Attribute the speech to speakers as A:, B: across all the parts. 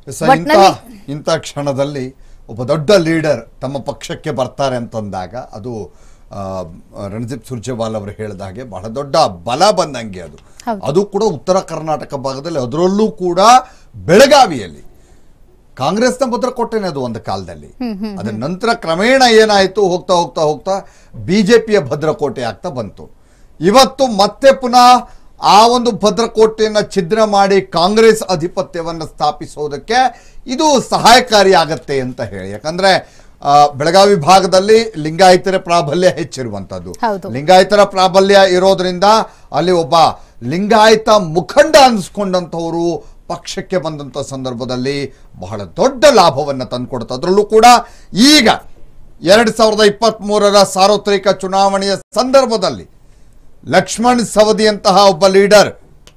A: ಸ- ಇಂಥ
B: ಒಟ್ನಲ್ಲಿ-
A: ಇಂಥ ಕ್ಷಣದಲ್ಲಿ ಒಬ್ಬ ದೊಡ್ಡ ಲೀಡರ್ ತಮ್ಮ ಪಕ್ಷಕ್ಕೆ ಬರ್ತಾರೆ ಅಂತಂದಾಗ ಅದು ಆ, ರಣದೀಪ್ ಸುರ್ಜೇವಾಲ್ ಅವರು ಹೇಳಿದ ಹಾಗೆ ಬಹಳ ದೊಡ್ಡ ಬಲ ಬಂದಂಗೆ ಅದು
B: ಹೌದು.
A: ಅದು ಕೂಡ ಉತ್ತರ ಕರ್ನಾಟಕ ಭಾಗದಲ್ಲಿ ಅದರಲ್ಲೂ ಕೂಡ ಬೆಳಗಾವಿಯಲ್ಲಿ ಕಾಂಗ್ರೆಸ್ನ ಭದ್ರಕೋಟೆನೇ ಅದು ಒಂದು ಕಾಲದಲ್ಲಿ ಅದರ ನಂತರ ಕ್ರಮೇಣ ಏನಾಯಿತು ಹೋಗ್ತಾ ಹೋಗ್ತಾ ಹೋಗ್ತಾ ಬಿಜೆಪಿಯ ಭದ್ರಕೋಟೆ ಆಗ್ತಾ ಬಂತು ಇವತ್ತು ಮತ್ತೆ ಪುನಃ ಆ ಒಂದು ಭದ್ರಕೋಟೆಯನ್ನು ಛಿದ್ರ ಮಾಡಿ ಕಾಂಗ್ರೆಸ್ ಅಧಿಪತ್ಯವನ್ನು ಸ್ಥಾಪಿಸೋದಕ್ಕೆ ಇದು ಸಹಾಯಕಾರಿ ಆಗತ್ತೆ ಅಂತ ಹೇಳಿ ಯಾಕಂದ್ರೆ ಆ, ಬೆಳಗಾವಿ ಭಾಗದಲ್ಲಿ ಲಿಂಗಾಯತರ ಪ್ರಾಬಲ್ಯ ಹೆಚ್ಚಿರುವಂಥದ್ದು
B: ಹೌದು.
A: ಲಿಂಗಾಯತರ ಪ್ರಾಬಲ್ಯ ಇರೋದ್ರಿಂದ ಅಲ್ಲಿ ಒಬ್ಬ ಲಿಂಗಾಯತ ಮುಖಂಡ ಅನ್ಸ್ಕೊಂಡಂಥವರು ಪಕ್ಷಕ್ಕೆ ಬಂದಂಥ ಸಂದರ್ಭದಲ್ಲಿ ಬಹಳ ದೊಡ್ಡ ಲಾಭವನ್ನು ತಂದುಕೊಡುತ್ತೆ ಅದರಲ್ಲೂ ಕೂಡ ಈಗ ಎರಡು ಸಾವಿರದ ಇಪ್ಪತ್ತ್ಮೂರರ ಸಾರ್ವತ್ರಿಕ ಚುನಾವಣೆಯ ಸಂದರ್ಭದಲ್ಲಿ ಲಕ್ಷ್ಮಣ್ ಸವದಿಯಂತಹ ಒಬ್ಬ ಲೀಡರ್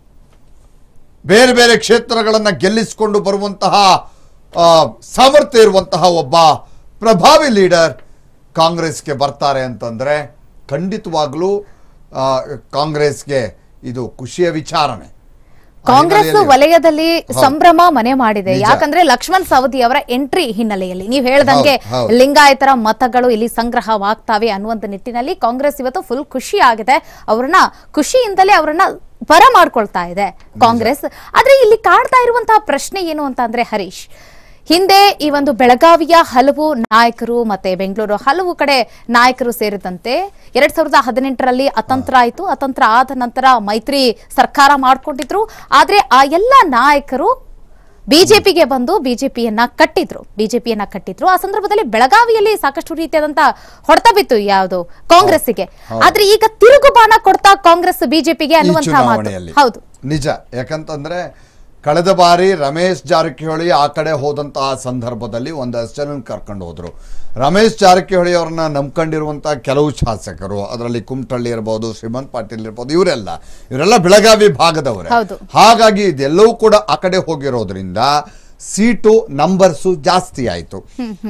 A: ಬೇರೆ ಬೇರೆ ಕ್ಷೇತ್ರಗಳನ್ನು ಗೆಲ್ಲಿಸಿಕೊಂಡು ಬರುವಂತಹ ಆ, ಸಾಮರ್ಥ್ಯ ಇರುವಂತಹ ಒಬ್ಬ ಪ್ರಭಾವಿ ಲೀಡರ್ ಕಾಂಗ್ರೆಸ್ಗೆ ಬರ್ತಾರೆ ಅಂತಂದ್ರೆ ಖಂಡಿತವಾಗ್ಲೂ ಆ, ಕಾಂಗ್ರೆಸ್ಗೆ ಇದು ಖುಷಿಯ ವಿಚಾರಣೆ ಆ
B: ಕಾಂಗ್ರೆಸ್
A: ಹಿನ್ನೆಲೆಯಲ್ಲಿ-
B: ವಲಯದಲ್ಲಿ
A: ಹೌದು.
B: ಸಂಭ್ರಮ ಮನೆ ಮಾಡಿದೆ
A: ನಿಜ.
B: ಯಾಕಂದ್ರೆ ಲಕ್ಷ್ಮಣ್ ಸವದಿ ಅವರ ಎಂಟ್ರಿ ಹಿನ್ನೆಲೆಯಲ್ಲಿ ನೀವು ಹೇಳ್ದಂಗೆ
A: ಹೌದು, ಹೌದು.
B: ಲಿಂಗಾಯತರ ಮತಗಳು ಇಲ್ಲಿ ಸಂಗ್ರಹವಾಗ್ತಾವೆ ಅನ್ನುವಂತ ನಿಟ್ಟಿನಲ್ಲಿ ಕಾಂಗ್ರೆಸ್ ಇವತ್ತು ಫುಲ್ ಖುಷಿ ಆಗಿದೆ ಅವ್ರನ್ನ ಖುಷಿಯಿಂದಲೇ ಅವರನ್ನ ಬರ ಮಾಡ್ಕೊಳ್ತಾ ಇದೆ ಕಾಂಗ್ರೆಸ್ ಆದ್ರೆ ಇಲ್ಲಿ ಕಾಡ್ತಾ ಇರುವಂತಹ ಪ್ರಶ್ನೆ ಏನು ಅಂತ ಅಂದ್ರೆ ಹರೀಶ್ ಹಿಂದೆ ಈ ಒಂದು ಬೆಳಗಾವಿಯ ಹಲವು ನಾಯಕರು ಮತ್ತೆ ಬೆಂಗಳೂರು ಹಲವು ಕಡೆ ನಾಯಕರು ಸೇರಿದಂತೆ ಎರಡ್ ಸಾವಿರದ ಹದಿನೆಂಟರಲ್ಲಿ ಅತಂತ್ರ ಆಯಿತು ಅತಂತ್ರ ಆದ ನಂತರ ಮೈತ್ರಿ ಸರ್ಕಾರ ಮಾಡ್ಕೊಂಡಿದ್ರು ಆದ್ರೆ ಆ ಎಲ್ಲ ನಾಯಕರು ಬಿಜೆಪಿಗೆ ಬಂದು ಬಿಜೆಪಿಯನ್ನ ಕಟ್ಟಿದ್ರು ಬಿಜೆಪಿಯನ್ನ ಕಟ್ಟಿದ್ರು ಆ ಸಂದರ್ಭದಲ್ಲಿ ಬೆಳಗಾವಿಯಲ್ಲಿ ಸಾಕಷ್ಟು ರೀತಿಯಾದಂತ ಹೊಡೆತ ಬಿತ್ತು ಯಾವುದು ಕಾಂಗ್ರೆಸ್ಸಿಗೆ ಆದ್ರೆ ಈಗ ತಿರುಗುಬಾಣ ಕೊಡ್ತಾ ಕಾಂಗ್ರೆಸ್ ಬಿಜೆಪಿಗೆ
A: ಈ
B: ಅನ್ನುವಂತಹ ಮಾತು
A: ಚುನಾವಣೆಯಲ್ಲಿ
B: ಹೌದು
A: ನಿಜ ಯಾಕಂತಂದ್ರೆ ಕಳೆದ ಬಾರಿ ರಮೇಶ್ ಜಾರಕಿಹೊಳಿ ಆ ಕಡೆ ಹೋದಂತಹ ಸಂದರ್ಭದಲ್ಲಿ ಒಂದಷ್ಟು ಜನ ಕರ್ಕೊಂಡು ಹೋದ್ರು ರಮೇಶ್ ಜಾರಕಿಹೊಳಿ ಅವ್ರನ್ನ ನಂಬ್ಕೊಂಡಿರುವಂತಹ ಕೆಲವು ಶಾಸಕರು ಅದರಲ್ಲಿ ಕುಮಟಳ್ಳಿ ಇರ್ಬೋದು ಶ್ರೀಮಂತ್ ಪಾಟೀಲ್ ಇರ್ಬೋದು ಇವರೆಲ್ಲ ಇವರೆಲ್ಲ ಬೆಳಗಾವಿ ಭಾಗದವರೇ
B: ಹೌದು.
A: ಹಾಗಾಗಿ ಇದೆಲ್ಲವೂ ಕೂಡ ಆ ಕಡೆ ಹೋಗಿರೋದ್ರಿಂದ ಸೀಟು ನಂಬರ್ಸು ಜಾಸ್ತಿ ಆಯಿತು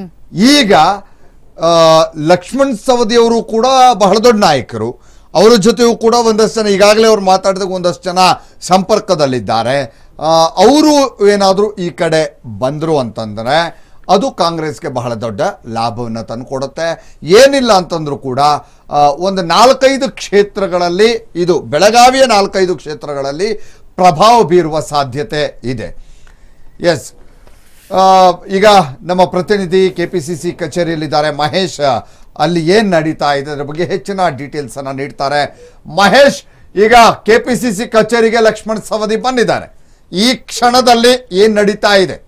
A: ಈಗ ಆ, ಲಕ್ಷ್ಮಣ್ ಸವದಿಯವರು ಕೂಡ ಬಹಳ ದೊಡ್ಡ ನಾಯಕರು ಅವರ ಜೊತೆಯೂ ಕೂಡ ಒಂದಷ್ಟು ಜನ ಈಗಾಗಲೇ ಅವ್ರು ಮಾತಾಡಿದಾಗ ಒಂದಷ್ಟು ಜನ ಸಂಪರ್ಕದಲ್ಲಿದ್ದಾರೆ ಅವರು ಏನಾದರೂ ಈ ಕಡೆ ಬಂದರು ಅಂತಂದರೆ ಅದು ಕಾಂಗ್ರೆಸ್ಗೆ ಬಹಳ ದೊಡ್ಡ ಲಾಭವನ್ನು ತಂದುಕೊಡುತ್ತೆ ಏನಿಲ್ಲ ಅಂತಂದ್ರೂ ಕೂಡ ಆ, ಒಂದು ನಾಲ್ಕೈದು ಕ್ಷೇತ್ರಗಳಲ್ಲಿ ಇದು ಬೆಳಗಾವಿಯ ನಾಲ್ಕೈದು ಕ್ಷೇತ್ರಗಳಲ್ಲಿ ಪ್ರಭಾವ ಬೀರುವ ಸಾಧ್ಯತೆ ಇದೆ ಎಸ್ ಆ, ಈಗ ನಮ್ಮ ಪ್ರತಿನಿಧಿ ಕೆ ಪಿ ಸಿ ಸಿ ಕಚೇರಿಯಲ್ಲಿದ್ದಾರೆ ಮಹೇಶ್ ಅಲ್ಲಿ ಏನು ನಡೀತಾ ಇದೆ ಅದ್ರ ಬಗ್ಗೆ ಹೆಚ್ಚಿನ ಡೀಟೇಲ್ಸ್ ಅನ್ನ ನೀಡ್ತಾರೆ ಮಹೇಶ್ ಈಗ ಕೆ ಪಿ ಸಿ ಸಿ ಕಚೇರಿಗೆ ಲಕ್ಷ್ಮಣ್ ಸವದಿ ಬಂದಿದ್ದಾರೆ ಈ ಕ್ಷಣದಲ್ಲಿ ಏನ್ ನಡೀತಾ ಇದೆ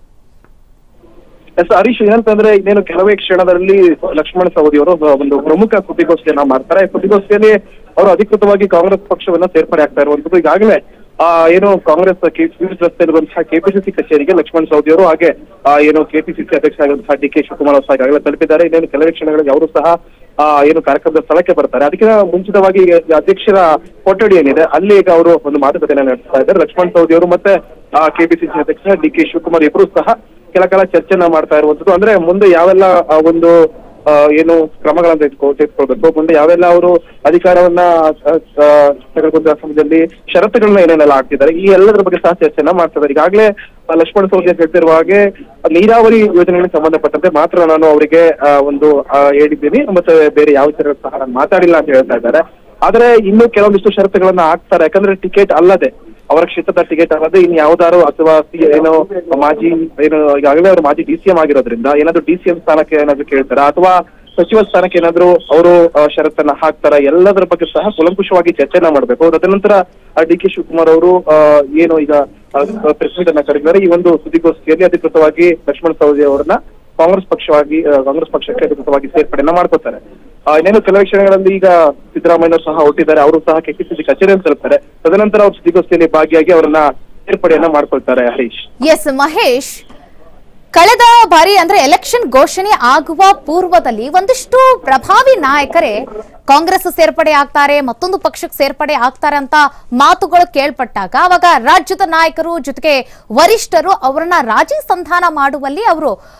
C: ಎಸ್ ಹರೀಶ್ ಏನಂತಂದ್ರೆ ಇನ್ನೇನು ಕೆಲವೇ ಕ್ಷಣದಲ್ಲಿ ಲಕ್ಷ್ಮಣ ಸವದಿ ಅವರು ಒಂದು ಪ್ರಮುಖ ಸುದ್ದಿಗೋಷ್ಠಿಯನ್ನ ಮಾಡ್ತಾರೆ ಈ ಸುದ್ದಿಗೋಷ್ಠಿಯಲ್ಲಿ ಅವರು ಅಧಿಕೃತವಾಗಿ ಕಾಂಗ್ರೆಸ್ ಪಕ್ಷವನ್ನ ಸೇರ್ಪಡೆ ಆಗ್ತಾ ಇರುವಂತದ್ದು ಈಗಾಗಲೇ ಆ ಏನು ಕಾಂಗ್ರೆಸ್ ಕ್ವಿಸ್ ರಸ್ತೆಯಲ್ಲಿರುವಂತಹ ಕೆಪಿಸಿಸಿ ಕಚೇರಿಗೆ ಲಕ್ಷ್ಮಣ್ ಸವದಿ ಅವರು ಹಾಗೆ ಆ ಏನು ಕೆಪಿಸಿಸಿ ಅಧ್ಯಕ್ಷ ಆಗಿರುವಂತಹ ಡಿ ಕೆ ಶಿವಕುಮಾರ್ ಅವರು ಸಹ ಈಗಾಗಲೇ ತಲುಪಿದ್ದಾರೆ ಇನ್ನೇನು ಕೆಲವೇ ಕ್ಷಣಗಳಲ್ಲಿ ಅವರು ಸಹ ಆ ಏನು ಕಾರ್ಯಕ್ರಮದ ಸ್ಥಳಕ್ಕೆ ಬರ್ತಾರೆ ಅದಕ್ಕೆ ಮುಂಚಿತವಾಗಿ ಈಗ ಅಧ್ಯಕ್ಷರ ಕೊಠಡಿ ಏನಿದೆ ಅಲ್ಲಿ ಈಗ ಅವರು ಒಂದು ಮಾತುಕತೆಯನ್ನ ನಡೆಸ್ತಾ ಇದ್ದಾರೆ ಲಕ್ಷ್ಮಣ್ ಸವದಿ ಅವರು ಮತ್ತೆ ಕೆಪಿಸಿಸಿ ಅಧ್ಯಕ್ಷ ಡಿ ಕೆ ಶಿವಕುಮಾರ್ ಇಬ್ಬರು ಸಹ ಕೆಲ ಕಾಲ ಚರ್ಚೆನ ಮಾಡ್ತಾ ಇರುವಂತದ್ದು ಅಂದ್ರೆ ಮುಂದೆ ಯಾವೆಲ್ಲ ಆ, ಒಂದು ಆ, ಏನು ಕ್ರಮಗಳನ್ನ ತೆಗೆದುಕೊ ತೆಗೆದುಕೊಳ್ಬೇಕು ಮುಂದೆ ಯಾವೆಲ್ಲ ಅವರು ಅಧಿಕಾರವನ್ನ ಆ, ಆ, ತೆಗೆದುಕೊಂಡ ಸಮಯದಲ್ಲಿ ಷರತ್ತುಗಳನ್ನ ಏನೇನೆಲ್ಲ ಹಾಕ್ತಿದ್ದಾರೆ ಈ ಎಲ್ಲದರ ಬಗ್ಗೆ ಸಹ ಚರ್ಚೆನ ಮಾಡ್ತಿದ್ದಾರೆ ಈಗಾಗಲೇ ಆ, ಲಕ್ಷ್ಮಣ ಸವದಿ ಹೇಳ್ತಿರುವ ಹಾಗೆ ನೀರಾವರಿ ಯೋಜನೆಗಳಿಗೆ ಸಂಬಂಧಪಟ್ಟಂತೆ ಮಾತ್ರ ನಾನು ಅವರಿಗೆ ಆ, ಒಂದು ಆ, ಹೇಳಿದ್ದೀನಿ ಮತ್ತೆ ಬೇರೆ ಯಾವ ವಿಚಾರ ಸಹ ನಾನು ಮಾತಾಡಿಲ್ಲ ಅಂತ ಹೇಳ್ತಾ ಇದ್ದಾರೆ ಆದ್ರೆ ಇನ್ನು ಕೆಲವೊಂದಿಷ್ಟು ಷರತ್ತುಗಳನ್ನ ಹಾಕ್ತಾರೆ ಯಾಕಂದ್ರೆ ಟಿಕೆಟ್ ಅಲ್ಲದೆ ಅವರ ಕ್ಷೇತ್ರದ ಟಿಕೆಟ್ ಅಲ್ಲದೆ ಇನ್ ಯಾವ್ದಾರು ಅಥವಾ ಸಿ- ಏನು ಮಾಜಿ ಏನು ಈಗಾಗಲೇ ಅವರು ಮಾಜಿ ಡಿ ಸಿ ಎಂ ಆಗಿರೋದ್ರಿಂದ ಏನಾದ್ರು ಡಿ ಸಿ ಎಂ ಸ್ಥಾನಕ್ಕೆ ಏನಾದ್ರು ಕೇಳ್ತಾರ ಅಥವಾ ಸಚಿವ ಸ್ಥಾನಕ್ಕೆ ಏನಾದ್ರು ಅವರು ಷರತ್ತನ್ನ ಹಾಕ್ತಾರ ಎಲ್ಲದರ ಬಗ್ಗೆ ಸಹ ಕುಲಂಕುಷವಾಗಿ ಚರ್ಚೆನ ಮಾಡಬೇಕು ತದನಂತರ ಡಿ ಕೆ ಶಿವಕುಮಾರ್ ಅವರು ಆ, ಏನು ಈಗ ಪ್ರೆಸ್ ಮೀಟ್ ಅನ್ನ ಕರೆದಿದ್ದಾರೆ ಈ ಒಂದು ಸುದ್ದಿಗೋಷ್ಠಿಯಲ್ಲಿ ಅಧಿಕೃತವಾಗಿ ಲಕ್ಷ್ಮಣ ಸವದಿ ಅವರನ್ನ ಕಾಂಗ್ರೆಸ್ ಪಕ್ಷವಾಗಿ ಆ, ಕಾಂಗ್ರೆಸ್ ಪಕ್ಷಕ್ಕೆ ಅಧಿಕೃತವಾಗಿ ಸೇರ್ಪಡೆಯನ್ನ ಮಾಡ್ಕೋತಾರೆ ಆ, ಇನ್ನೇನು ಕೆಲವೇ ಕ್ಷಣಗಳಲ್ಲಿ ಈಗ ಸಿದ್ದರಾಮಯ್ಯ ಸಹ ಹುಟ್ಟಿದ್ದಾರೆ ಅವರು ಸಹ ಕೆಪಿಸಿಸಿ ಕಚೇರಿಯನ್ನು ತಲುಪ್ತಾರೆ ತದನಂತರ ಅವರು ಸುದ್ದಿಗೋಷ್ಠಿಯಲ್ಲಿ ಭಾಗಿಯಾಗಿ ಅವರನ್ನ ಸೇರ್ಪಡೆಯನ್ನ ಮಾಡ್ಕೊಳ್ತಾರೆ ಹರೀಶ್
B: ಎಸ್ ಮಹೇಶ್ ಕಳೆದ ಬಾರಿ ಅಂದ್ರೆ ಎಲೆಕ್ಷನ್ ಘೋಷಣೆ ಆಗುವ ಪೂರ್ವದಲ್ಲಿ ಒಂದಿಷ್ಟು ಪ್ರಭಾವಿ ನಾಯಕರೇ ಕಾಂಗ್ರೆಸ್ ಸೇರ್ಪಡೆ ಆಗ್ತಾರೆ ಮತ್ತೊಂದು ಪಕ್ಷಕ್ಕೆ ಸೇರ್ಪಡೆ ಆಗ್ತಾರೆ ಅಂತ ಮಾತುಗಳು ಕೇಳ್ಪಟ್ಟಾಗ ಅವಾಗ ರಾಜ್ಯದ ನಾಯಕರು ಜೊತೆಗೆ ವರಿಷ್ಠರು ಅವರನ್ನ ರಾಜಿ ಸಂಧಾನ ಮಾಡುವಲ್ಲಿ ಅವರು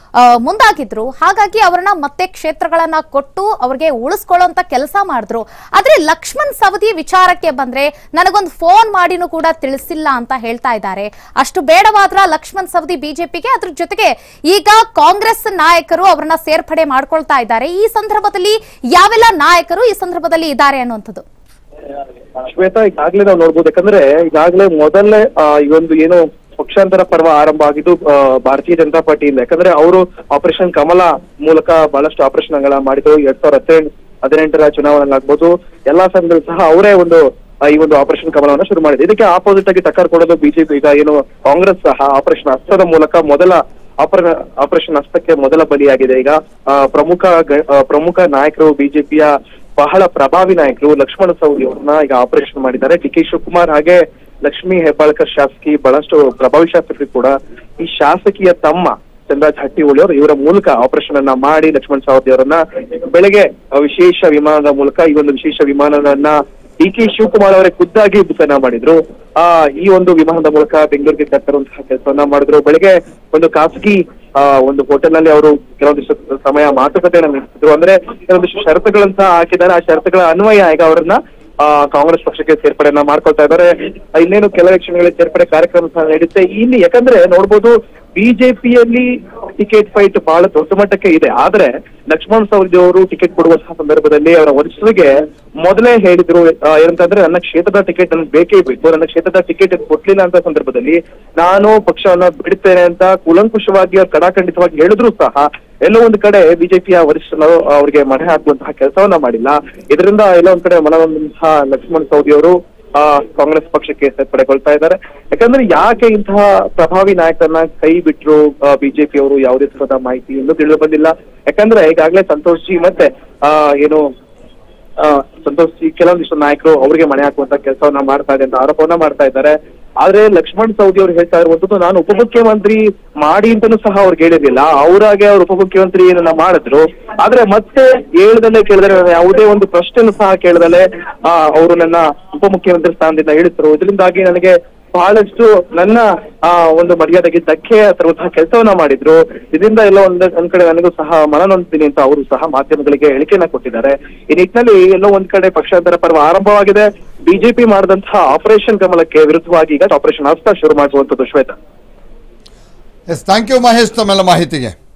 B: ಆ, ಮುಂದಾಗಿದ್ರು ಹಾಗಾಗಿ ಅವರನ್ನ ಮತ್ತೆ ಕ್ಷೇತ್ರಗಳನ್ನ ಕೊಟ್ಟು ಅವ್ರಿಗೆ ಉಳಿಸ್ಕೊಳ್ಳೋಂತ ಕೆಲಸ ಮಾಡಿದ್ರು ಆದ್ರೆ ಲಕ್ಷ್ಮಣ್ ಸವದಿ ವಿಚಾರಕ್ಕೆ ಬಂದ್ರೆ ನನಗೊಂದು ಫೋನ್ ಮಾಡಿನೂ ಕೂಡ ತಿಳಿಸಿಲ್ಲ ಅಂತ ಹೇಳ್ತಾ ಇದ್ದಾರೆ ಅಷ್ಟು ಬೇಡವಾದ್ರ ಲಕ್ಷ್ಮಣ್ ಸವದಿ ಬಿಜೆಪಿಗೆ ಅದ್ರ ಜೊತೆಗೆ ಈಗ ಕಾಂಗ್ರೆಸ್ ನಾಯಕರು ಅವರನ್ನ ಸೇರ್ಪಡೆ ಮಾಡ್ಕೊಳ್ತಾ ಇದ್ದಾರೆ ಈ ಸಂದರ್ಭದಲ್ಲಿ ಯಾವೆಲ್ಲ ನಾಯಕರು ಈ ಸಂದರ್ಭದಲ್ಲಿ ಇದ್ದಾರೆ ಅನ್ನುವಂಥದ್ದು
C: ಶ್ವೇತಾ ಈಗಾಗ್ಲೇ ನಾವು ನೋಡ್ಬೋದು ಯಾಕಂದ್ರೆ ಈಗಾಗಲೇ ಮೊದಲನೇ ಆ, ಈ ಒಂದು ಏನು ಪಕ್ಷಾಂತರ ಪರ್ವ ಆರಂಭ ಆಗಿದ್ದು ಆ, ಭಾರತೀಯ ಜನತಾ ಪಾರ್ಟಿಯಿಂದ ಯಾಕಂದ್ರೆ ಅವರು ಆಪರೇಷನ್ ಕಮಲ ಮೂಲಕ ಬಹಳಷ್ಟು ಆಪರೇಷನ್ ಗಳ ಮಾಡಿದ್ರು ಎರಡ್ ಸಾವಿರದ ಹದಿನೆಂಟು ಹದಿನೆಂಟರ ಚುನಾವಣೆ ಆಗ್ಬೋದು ಎಲ್ಲಾ ಸಮಯದಲ್ಲೂ ಸಹ ಅವರೇ ಒಂದು ಆ, ಈ ಒಂದು ಆಪರೇಷನ್ ಕಮಲವನ್ನ ಶುರು ಮಾಡಿದೆ ಇದಕ್ಕೆ ಆಪೋಸಿಟ್ ಆಗಿ ಟಕ್ಕರ್ ಕೊಡೋದು ಬಿಜೆಪಿ ಈಗ ಏನು ಕಾಂಗ್ರೆಸ್ ಸಹ ಆಪರೇಷನ್ ಹಸ್ತದ ಮೂಲಕ ಮೊದಲ ಆಪರ ಆಪರೇಷನ್ ಹಸ್ತಕ್ಕೆ ಮೊದಲ ಬಲಿಯಾಗಿದೆ ಈಗ ಆ, ಪ್ರಮುಖ ಗ- ಆ, ಪ್ರಮುಖ ನಾಯಕರು ಬಿಜೆಪಿಯ ಬಹಳ ಪ್ರಭಾವಿ ನಾಯಕರು ಲಕ್ಷ್ಮಣ ಸವದಿ ಅವ್ರನ್ನ ಈಗ ಆಪರೇಷನ್ ಮಾಡಿದ್ದಾರೆ ಡಿ ಕೆ ಶಿವಕುಮಾರ್ ಹಾಗೆ ಲಕ್ಷ್ಮೀ ಹೆಬ್ಬಾಳ್ಕರ್ ಶಾಸಕಿ ಬಹಳಷ್ಟು ಪ್ರಭಾವಿ ಶಾಸಕರು ಕೂಡ ಈ ಶಾಸಕಿಯ ತಮ್ಮ ಚಂದ್ರಾಜ್ ಹಟ್ಟಿಹೊಳಿ ಅವರು ಇವರ ಮೂಲಕ ಆಪರೇಷನ್ ಅನ್ನ ಮಾಡಿ ಲಕ್ಷ್ಮಣ್ ಸವದಿ ಅವರನ್ನ ಬೆಳಗ್ಗೆ ಆ, ವಿಶೇಷ ವಿಮಾನದ ಮೂಲಕ ಈ ಒಂದು ವಿಶೇಷ ವಿಮಾನವನ್ನ ಡಿ ಕೆ ಶಿವಕುಮಾರ್ ಅವರೇ ಖುದ್ದಾಗಿ ಬುಕ್ನ ಮಾಡಿದ್ರು ಆ ಈ ಒಂದು ವಿಮಾನದ ಮೂಲಕ ಬೆಂಗಳೂರಿಗೆ ತರುವಂತಹ ಕೆಲಸವನ್ನ ಮಾಡಿದ್ರು ಬೆಳಗ್ಗೆ ಒಂದು ಖಾಸಗಿ ಆ ಒಂದು ಹೋಟೆಲ್ ನಲ್ಲಿ ಅವರು ಕೆಲವೊಂದಿಷ್ಟು ಸಮಯ ಮಾತುಕತೆಯನ್ನ ನಡೆಸಿದ್ರು ಅಂದ್ರೆ ಕೆಲವೊಂದಿಷ್ಟು ಷರತ್ತುಗಳಂತ ಹಾಕಿದ್ದಾರೆ ಆ ಷರತ್ತುಗಳ ಅನ್ವಯ ಈಗ ಅವರನ್ನ ಆ ಕಾಂಗ್ರೆಸ್ ಪಕ್ಷಕ್ಕೆ ಸೇರ್ಪಡೆಯನ್ನ ಮಾಡ್ಕೊಳ್ತಾ ಇದ್ದಾರೆ ಆ, ಇನ್ನೇನು ಕೆಲವೇ ಕ್ಷಣಗಳಲ್ಲಿ ಸೇರ್ಪಡೆ ಕಾರ್ಯಕ್ರಮ ಸಹ ನಡೆಯುತ್ತೆ ಇಲ್ಲಿ ಯಾಕಂದ್ರೆ ನೋಡ್ಬೋದು ಬಿಜೆಪಿಯಲ್ಲಿ ಟಿಕೆಟ್ ಫೈಟ್ ಬಹಳ ದೊಡ್ಡ ಮಟ್ಟಕ್ಕೆ ಇದೆ ಆದ್ರೆ ಲಕ್ಷ್ಮಣ್ ಸವದಿ ಅವರು ಟಿಕೆಟ್ ಕೊಡುವಂತಹ ಸಂದರ್ಭದಲ್ಲಿ ಅವರ ವರಿಷ್ಠರಿಗೆ ಮೊದಲೇ ಹೇಳಿದ್ರು ಆ, ಏನಂತಂದ್ರೆ ನನ್ನ ಕ್ಷೇತ್ರದ ಟಿಕೆಟ್ ನನಗೆ ಬೇಕೇ ಬೇಕು ನನ್ನ ಕ್ಷೇತ್ರದ ಟಿಕೆಟ್ ಕೊಡ್ಲಿಲ್ಲ ಅಂತ ಸಂದರ್ಭದಲ್ಲಿ ನಾನು ಪಕ್ಷವನ್ನ ಬಿಡುತ್ತೇನೆ ಅಂತ ಕೂಲಂಕುಷವಾಗಿ ಅವ್ರು ಕಡಾಖಂಡಿತವಾಗಿ ಹೇಳಿದ್ರು ಸಹ ಎಲ್ಲೋ ಒಂದು ಕಡೆ ಬಿಜೆಪಿಯ ವರಿಷ್ಠರು ಅವರಿಗೆ ಮಣೆ ಹಾಕುವಂತಹ ಕೆಲಸವನ್ನ ಮಾಡಿಲ್ಲ ಇದರಿಂದ ಎಲ್ಲೋ ಒಂದ್ ಕಡೆ ಮನನೊಂದಂತಹ ಲಕ್ಷ್ಮಣ್ ಸವದಿ ಅವರು ಆ ಕಾಂಗ್ರೆಸ್ ಪಕ್ಷಕ್ಕೆ ಸೇರ್ಪಡೆಗೊಳ್ತಾ ಇದ್ದಾರೆ ಯಾಕಂದ್ರೆ ಯಾಕೆ ಇಂತಹ ಪ್ರಭಾವಿ ನಾಯಕರನ್ನ ಕೈ ಬಿಟ್ರು ಬಿಜೆಪಿ ಅವರು ಯಾವುದೇ ತರಹದ ಮಾಹಿತಿ ಇನ್ನೂ ತಿಳಿದು ಬಂದಿಲ್ಲ ಯಾಕಂದ್ರೆ ಈಗಾಗಲೇ ಸಂತೋಷ್ ಜಿ ಮತ್ತೆ ಆ ಏನು ಆ, ಸಂತೋಷ್ ಜಿ ಕೆಲವೊಂದಿಷ್ಟು ನಾಯಕರು ಅವರಿಗೆ ಮಣೆ ಹಾಕುವಂತ ಕೆಲಸವನ್ನ ಮಾಡ್ತಾ ಇದೆ ಅಂತ ಆರೋಪವನ್ನ ಮಾಡ್ತಾ ಇದ್ದಾರೆ ಆದ್ರೆ ಲಕ್ಷ್ಮಣ್ ಸವದಿ ಅವರು ಹೇಳ್ತಾ ಇರುವಂತದ್ದು ನಾನು ಉಪಮುಖ್ಯಮಂತ್ರಿ ಮಾಡಿ ಅಂತಾನೂ ಸಹ ಅವ್ರಿಗೆ ಹೇಳಿರ್ಲಿಲ್ಲ ಅವರಾಗೆ ಅವ್ರು ಉಪಮುಖ್ಯಮಂತ್ರಿ ಏನನ್ನ ಮಾಡಿದ್ರು ಆದ್ರೆ ಮತ್ತೆ ಹೇಳ್ದಲ್ಲೇ ಕೇಳಿದ್ರೆ ನಾನು ಯಾವುದೇ ಒಂದು ಪ್ರಶ್ನೆನೂ ಸಹ ಕೇಳದಲ್ಲೇ ಆ ಅವರು ನನ್ನ ಉಪಮುಖ್ಯಮಂತ್ರಿ ಸ್ಥಾನದಿಂದ ಇಳಿಸಿದ್ರು ಇದರಿಂದಾಗಿ ನನಗೆ ಬಹಳಷ್ಟು ನನ್ನ ಆ ಒಂದು ಮರ್ಯಾದೆಗೆ ಧಕ್ಕೆ ತರುವಂತಹ ಕೆಲಸವನ್ನ ಮಾಡಿದ್ರು ಇದರಿಂದ ಎಲ್ಲ ಒಂದ್ ಒಂದ್ ಕಡೆ ನನಗೂ ಸಹ ಮನನೊಂದಿದ್ದೀನಿ ಅಂತ ಅವರು ಸಹ ಮಾಧ್ಯಮಗಳಿಗೆ ಹೇಳಿಕೆಯನ್ನ ಕೊಟ್ಟಿದ್ದಾರೆ ಈ ನಿಟ್ಟಿನಲ್ಲಿ ಎಲ್ಲೋ ಒಂದ್ ಕಡೆ ಪಕ್ಷಾಂತರ ಪರ್ವ ಆರಂಭವಾಗಿದೆ ಬಿಜೆಪಿ ಮಾಡಿದಂತಹ ಆಪರೇಷನ್ ಕಮಲಕ್ಕೆ ವಿರುದ್ಧವಾಗಿ ಈಗ ಆಪರೇಷನ್ ಹಸ್ತ ಶುರು ಮಾಡುವಂತದ್ದು Shweta
A: yes thank you Mahesh ತಮ್ಮೆಲ್ಲ ಮಾಹಿತಿಗೆ